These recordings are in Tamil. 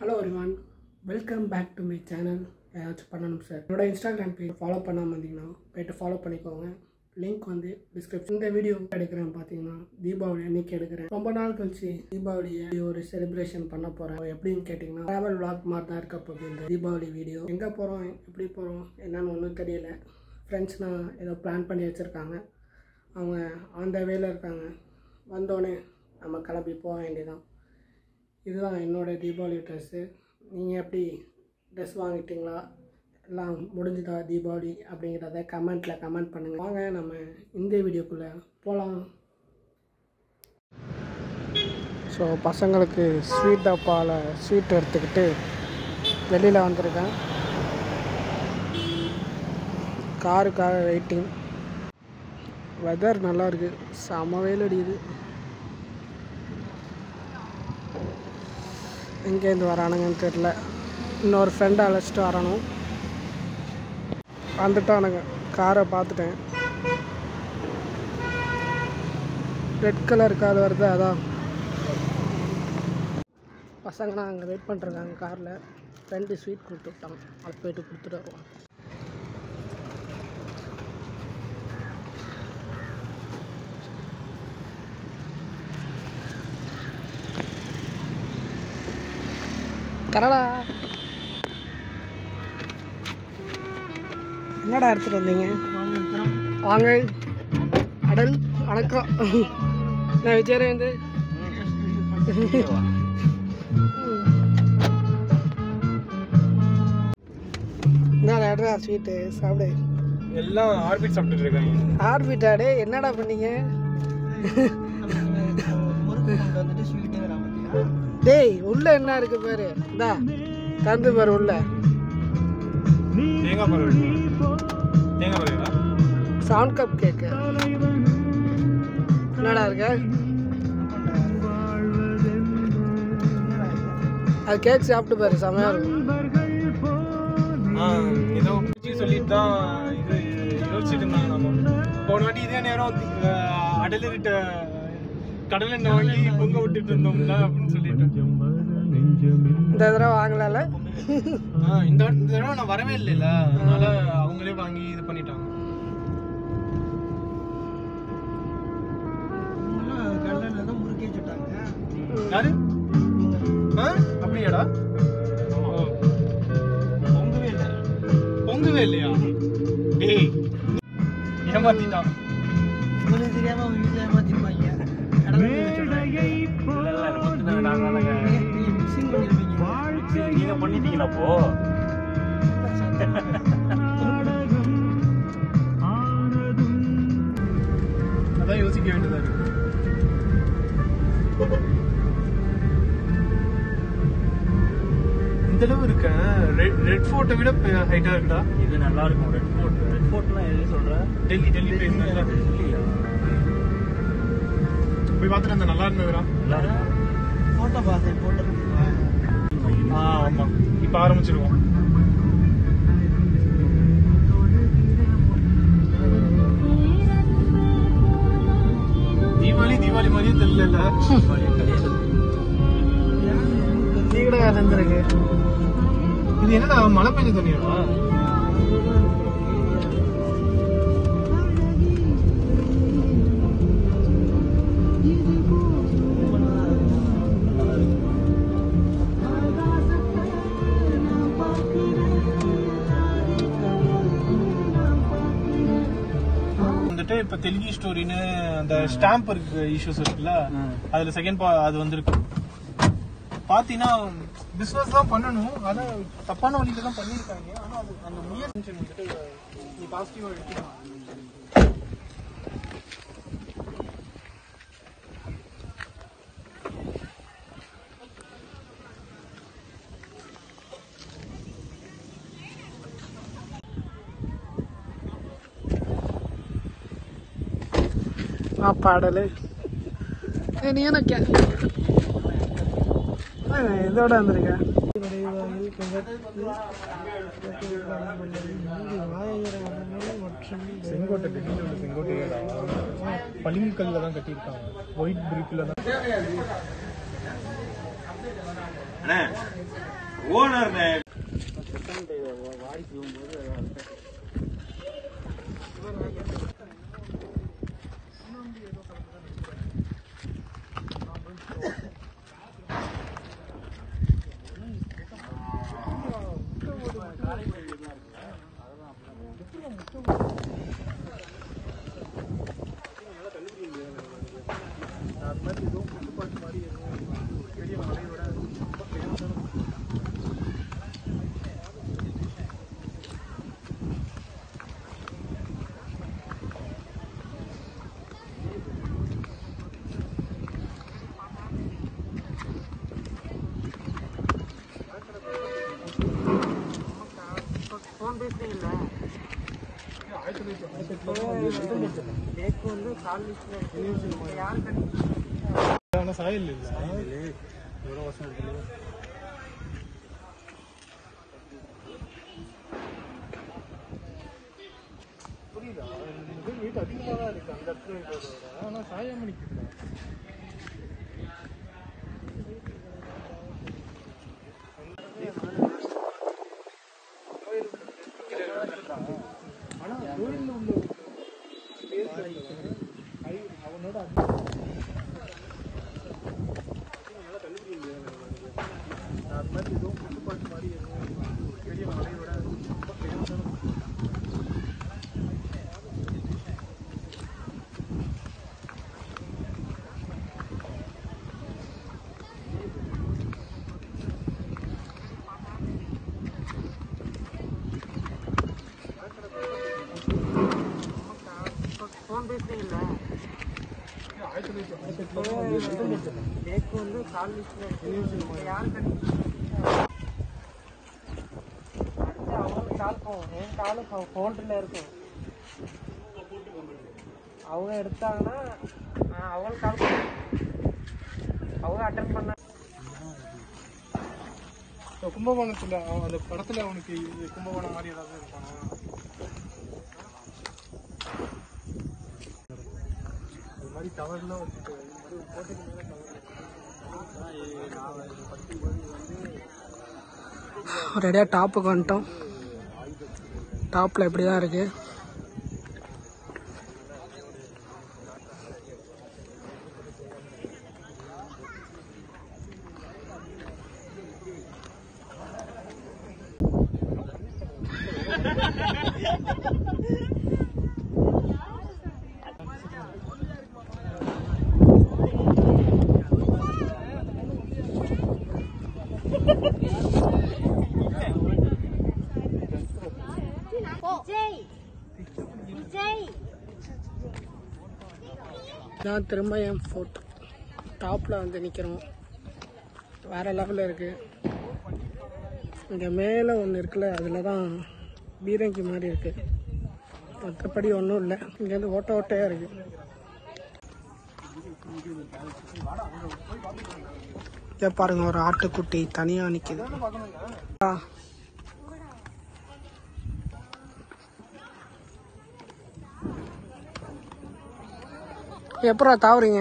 ஹலோ ஒருவான் welcome back to my channel ஏதாச்சும் பண்ணணும் சார் என்னோட இன்ஸ்டாகிராம் பேஜ் ஃபாலோ பண்ணாமல் இருந்தீங்கன்னா போயிட்டு ஃபாலோ பண்ணிக்கோங்க லிங்க் வந்து டிஸ்கிரிப்ஷன் இந்த வீடியோ எடுக்கிறேன் பார்த்தீங்கன்னா தீபாவளி அன்னைக்கு எடுக்கிறேன் ரொம்ப நாள் கழிச்சு தீபாவளியை ஒரு செலிப்ரேஷன் பண்ண போகிறேன் எப்படின்னு கேட்டிங்கன்னா ட்ராவல் vlog மாதிரி தான் இருக்க போகுது இந்த தீபாவளி வீடியோ எங்கே போகிறோம் எப்படி போகிறோம் என்னன்னு ஒன்றும் தெரியல ஃப்ரெண்ட்ஸ்னால் ஏதோ பிளான் பண்ணி வச்சுருக்காங்க அவங்க அந்த வேல இருக்காங்க வந்தோடனே நம்ம கிளம்பி போக வேண்டியதான் இதுதான் என்னோடய தீபாவளி ட்ரெஸ்ஸு நீங்கள் எப்படி ட்ரெஸ் வாங்கிட்டீங்களா எல்லாம் முடிஞ்சுதா தீபாவளி அப்படிங்கிறத கமெண்ட்டில் கமெண்ட் பண்ணுங்கள் வாங்க நம்ம இந்த வீடியோக்குள்ளே போகலாம் ஸோ பசங்களுக்கு ஸ்வீட் டப்பாவில் ஸ்வீட் எடுத்துக்கிட்டு வெளியில் வந்திருக்கேன் காருக்காக வெயிட்டிங் வெதர் நல்லா இருக்குது செம வெயில் அடிக்குது எங்கேருந்து வரானுங்கன்னு தெரில இன்னொரு ஃப்ரெண்டை அழைச்சிட்டு வரணும் வந்துட்டானுங்க காரை பார்த்துட்டேன் ரெட் கலர் கார் வருது அதான் பசங்களாம் அங்கே வெயிட் பண்ணிருக்காங்க காரில் ஃப்ரெண்டு ஸ்வீட் கொடுத்து விட்டாங்க அது போயிட்டு கொடுத்துட்டு வருவாங்க கரடா என்னடா எடுத்துட்டு வந்தீங்க வாங்க அடல் வணக்கம் நான் விஜயரேந்து என்ன எடுறா ஸ்வீட்டு சாப்பிடு எல்லாம் ஆர்பிட் சாப்பிட்டுட்டு இருக்காங்க ஆர்பிட்டாடே என்னடா பண்ணீங்க டேய் உள்ள என்ன இருக்கு பாரு இந்தா தந்து பாரு உள்ள தேங்காய் பால் தேங்காய் பால் சவுண்ட் கப் கேக்கு என்னடா இருக்கு அது கேக் சாப்பிட்டு பாரு செமையா இருக்கும் ஆ ஏதோ பிடிச்சி சொல்லிட்டு தான் இது யோசிச்சுட்டு இருந்தாங்க நம்ம போன வாட்டி இதே நேரம் வந்து, அஹ், அடலரிட்ட கடல் எண்ணெய் வாங்கி பொங்க விட்டுட்டு இருந்தோம்ல அப்படின்னு சொல்லிட்டு இந்த தடவை வாங்கலாம்ல ஆ இந்த வாட்டி- இந்த தடவை நான் வரவே இல்லைல்ல அதனால அவங்களே வாங்கி இது பண்ணிட்டாங்க யாரு ஆ அப்படியாடா ஓ. பொங்கவே இல்லை பொங்கவே இல்லையா டேய் ஏமாத்திட்டான் நீங்க பண்ணிட்டீங்களா அப்போ அதான் யோசிக்க வேண்டியதா இருக்கு இந்த அளவு இருக்க ரெட் ரெட் ஃபோர்ட்டை விட ஹைட்டா இருக்குடா இது நல்லா இருக்கும் ரெட் ஃபோர்ட் ரெட் ஃபோர்ட்லாம் எது சொல்ற டெல்லி டெல்லி போயிருந்தா இல்லையா போய் பார்த்துட்டு அந்த நல்லா இருந்ததுடா நல்லா இருக்கும் ஆ ஆமா இப்ப ஆரம்பிச்சிருவோம் தீபாவளி தீபாவளி மாதிரியே தெரியல நீங்கடா இருந்திருக்கு இது என்னடா மழை பெஞ்ச தண்ணியா வந்துட்டு இப்ப தெலுங்கு ஸ்டோரின்னு அந்த ஸ்டாம்ப் இருக்கு இஷ்யூஸ் இருக்குல்ல அதுல செகண்ட் அது வந்திருக்கு பாத்தீங்கன்னா பிசினஸ் தான் பண்ணணும் ஆனா தப்பான வழியில தான் பண்ணிருக்காங்க ஆனா அது அந்த முயற்சி வந்துட்டு நீ பாசிட்டிவா எடுத்துக்கலாம் ஆ பாடல் நீ எனக்கு இதோட வந்திருக்க செங்கோட்டை டெல்லியில் உள்ள செங்கோட்டையே பளிங்குக்கல்ல தான் கட்டியிருக்காங்க ஒயிட் பிரிக்கில் தான் அண்ணே ஓனர்ண்ணே ஃபோன் பேசுறீங்கல்ல வந்து கால் லிஸ்ட்ல யார் ஆனா சாயல் இல்ல எவ்வளவு வருஷம் இருக்கு புரியுதா இது வெயிட் அதிகமாக தான் இருக்கு அந்த இடத்துல இருக்கிறத விட ஆனா சாயாம நிக்குது ஆனா கோயில்ல உள்ள அவனோட அது மாதிரி ஏதோ புதுப்பாட்டு மாதிரி ஏதோ பெரிய மலையோட ரொம்ப ஃபேமஸான ஃபோன் பேசுறீங்கல்ல ஆயிரத்தி தொள்ளாயிரத்தி டேக் வந்து கால் லிஸ்ட்ல யார் அவங்க கால் போகும் என் காலும் ஃபோல்டரில் இருக்கும் அவங்க எடுத்தாங்கன்னா நான் அவங்க கால் பண்ணுவேன் அவங்க அட்டன் பண்ண இப்போ கும்பகோணத்துல அவன் அந்த படத்துல அவனுக்கு இது கும்பகோணம் மாதிரி ஏதாவது இருப்பானா அது மாதிரி டவர்லாம் வச்சுட்டு இது மாதிரி ஒரு கோட்டைக்கு மேல டவர் ரெடியாக டாப்புக்கு வந்துட்டோம் டாப்பில் இப்படி தான் இருக்குது விஜய் விஜய் நான் திரும்ப என் ஃபோட்டோ டாப்பில் வந்து நிற்கிறோம் வேறு லெவலில் இருக்குது இங்கே மேலே ஒன்று இருக்குல்ல அதில் தான் பீரங்கி மாதிரி இருக்குது மற்றபடி ஒன்றும் இல்லை இங்கேருந்து ஓட்ட ஓட்டையாக இருக்குது இதை பாருங்க ஒரு ஆட்டுக்குட்டி தனியாக நிற்கிது ஆ எப்படா தாவுறீங்க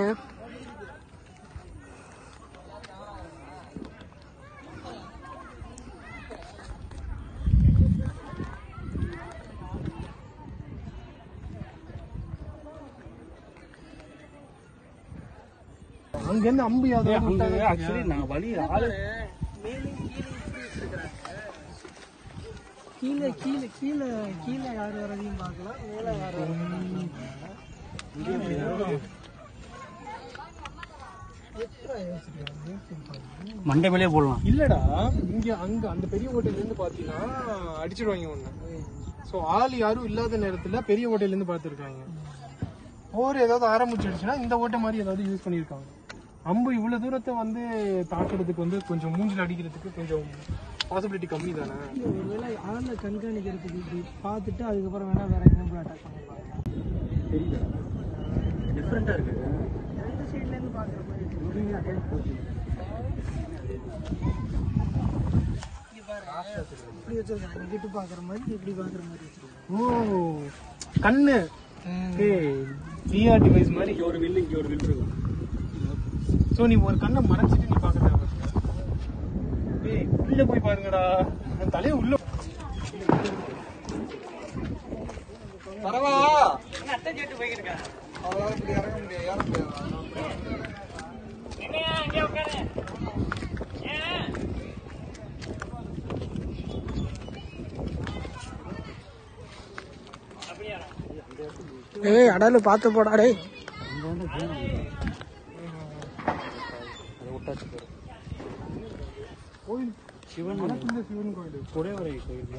அங்கேருந்து அம்பு யாவது ஆக்சுவலி நான் வழி ஆளு கீழே கீழே கீழே கீழே யார் வரதையும் பார்க்கலாம் மேலே யார் மண்டை மேலே போடலாம் இல்லடா இங்க அங்க அந்த பெரிய ஹோட்டல்ல இருந்து பாத்தீங்கன்னா அடிச்சிடுவாங்க ஒண்ணு சோ ஆள் யாரும் இல்லாத நேரத்துல பெரிய ஹோட்டல்ல இருந்து பாத்துருக்காங்க போர் ஏதாவது ஆரம்பிச்சிடுச்சுன்னா இந்த ஓட்டை மாதிரி ஏதாவது யூஸ் பண்ணியிருக்காங்க அம்பு இவ்வளவு தூரத்தை வந்து தாக்குறதுக்கு வந்து கொஞ்சம் மூஞ்சில் அடிக்கிறதுக்கு கொஞ்சம் பாசிபிலிட்டி கம்மி தானே ஒருவேளை ஆளை கண்காணிக்கிறதுக்கு இப்படி பார்த்துட்டு அதுக்கப்புறம் வேணா வேற எங்கே அட்டாக் பண்ணிப்பாங்க டிஃப்ரெண்டா இருக்கு ரெண்டு சைட்ல இருந்து பார்க்குற மாதிரி இருக்கு. இப்படி வச்சிருக்காங்க இங்கிட்டு பார்க்குற மாதிரி இப்படி பார்க்குற மாதிரி வச்சிருக்காங்க ஓ கண்ணு விஆர் டிவைஸ் மாதிரி இங்க ஒரு வில்லு இங்க ஒரு வில்லு இருக்கும் ஸோ நீ ஒரு கண்ணை மறைச்சிட்டு நீ பார்க்க தேவை உள்ள போய் பாருங்கடா என் தலையை உள்ள ஏய் அடலு பார்த்து போடா டேய் சிவன் சிவன் கோயில் குடைவரை கோயில்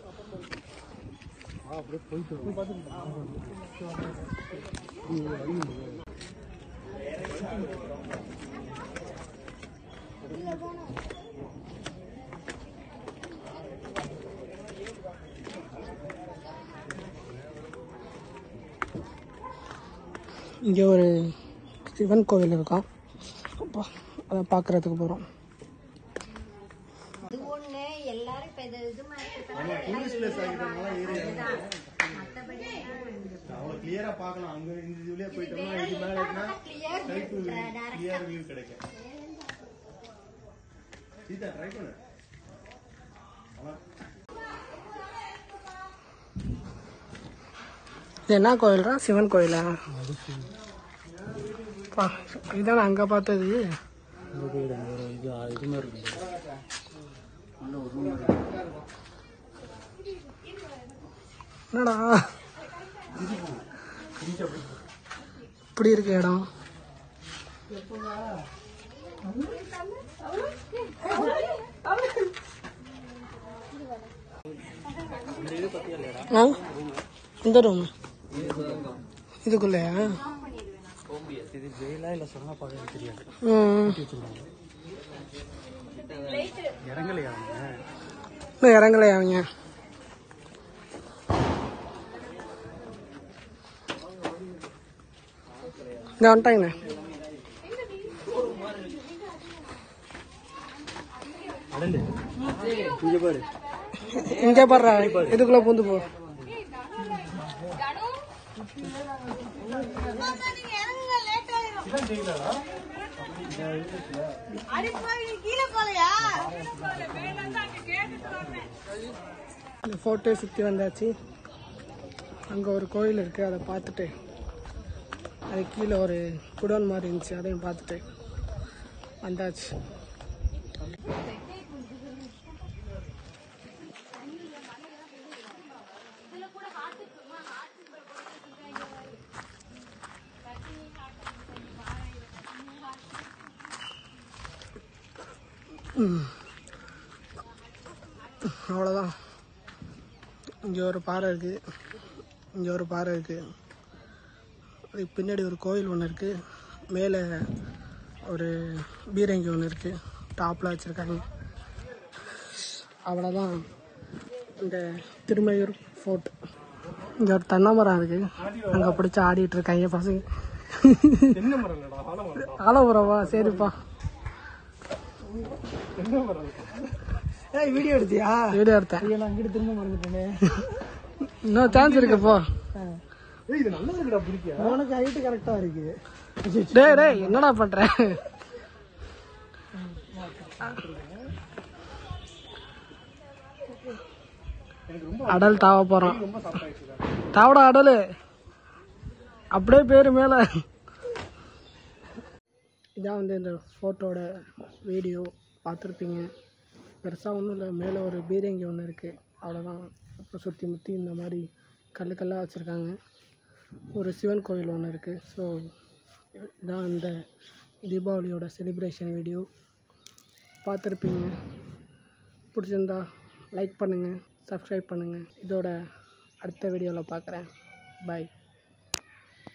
இங்கே ஒரு சிவன் கோவில் இருக்கான் அப்பா அதை பார்க்குறதுக்கு போகிறோம் அது ஒண்ணு எல்லாரும் இப்ப இது இது மாதிரி மத்தபடி அவ்வளவு கிளியரா பார்க்கலாம் அங்க இந்த இதுலயே போயிட்டோம்னா இது மேல இருக்குன்னா ரைட் டு கிளியர் வியூ கிடைக்கும் சீதா ட்ரை பண்ணு இது என்ன கோயில்ரா சிவன் கோயிலா பா இதானே அங்கே பார்த்தது இந்த கோயில் அங்க ஒரு இது இது மாதிரி இருக்கு உள்ள ஒரு room இருக்கு. என்னடா இப்படி இருக்கு இடம் ஆ? இந்த ரூம் இதுக்குள்ளயா இது ஜெயிலா இல்ல சொன்னா பார்க்க தெரியாது ம் இறங்கலையா அவங்க இன்னும் இறங்கலையா அவங்க இந்த வந்துட்டாங்கண்ணே அடலு இங்க பாரு இங்கே பாடுறா இதுக்குள்ள பூந்து போ இந்த ஃபோட்டோ சுற்றி வந்தாச்சு அங்கே ஒரு கோயில் இருக்குது அதை பார்த்துட்டு அது கீழே ஒரு குடோன் மாதிரி இருந்துச்சு அதையும் பார்த்துட்டு வந்தாச்சு அவ்வளோதான் இங்கே ஒரு பாறை இருக்குது இங்கே ஒரு பாறை இருக்குது அதுக்கு பின்னாடி ஒரு கோயில் ஒன்று இருக்குது மேலே ஒரு பீரங்கி ஒன்று இருக்குது டாப்பில் வச்சுருக்காங்க அவ்வளோதான் இந்த திருமையூர் ஃபோர்ட் இங்கே ஒரு தென்னை மரம் இருக்குது அங்கே பிடிச்சி ஆடிட்டு இருக்காங்க பசங்க என்ன மரம் இல்லடா ஆலமரம் ஆலபுரவா சரிப்பா என்ன மரம் ஏய் வீடியோ எடுத்தியா வீடியோ எடுத்தேன் நான் அங்கிட்டு திரும்ப மறந்துட்டேனே இன்னும் சான்ஸ் இருக்கு போ ஏய் இது நல்லா இருக்குடா பிடிக்க உனக்கு ஹைட்டு கரெக்டா இருக்கு டேய் டேய் என்னடா பண்ற அடல் தாவ போறான் ரொம்ப சாஃப்ட் ஆயிடுச்சுடா தாவடா அடலு அப்படியே பேரு மேல இதான் வந்து இந்த ஃபோட்டோட வீடியோ பார்த்துருப்பீங்க பெருசாக ஒன்றும் இல்லை மேலே ஒரு பீரங்கி ஒன்று இருக்குது அவ்வளோதான் அப்புறம் சுற்றி முற்றி இந்த மாதிரி கல்லு கல்லாக வச்சுருக்காங்க ஒரு சிவன் கோயில் ஒன்று இருக்குது ஸோ இதான் இந்த தீபாவளியோட செலிப்ரேஷன் வீடியோ பார்த்துருப்பீங்க பிடிச்சிருந்தா லைக் பண்ணுங்கள் சப்ஸ்கிரைப் பண்ணுங்கள் இதோட அடுத்த வீடியோவில் பார்க்குறேன் பாய்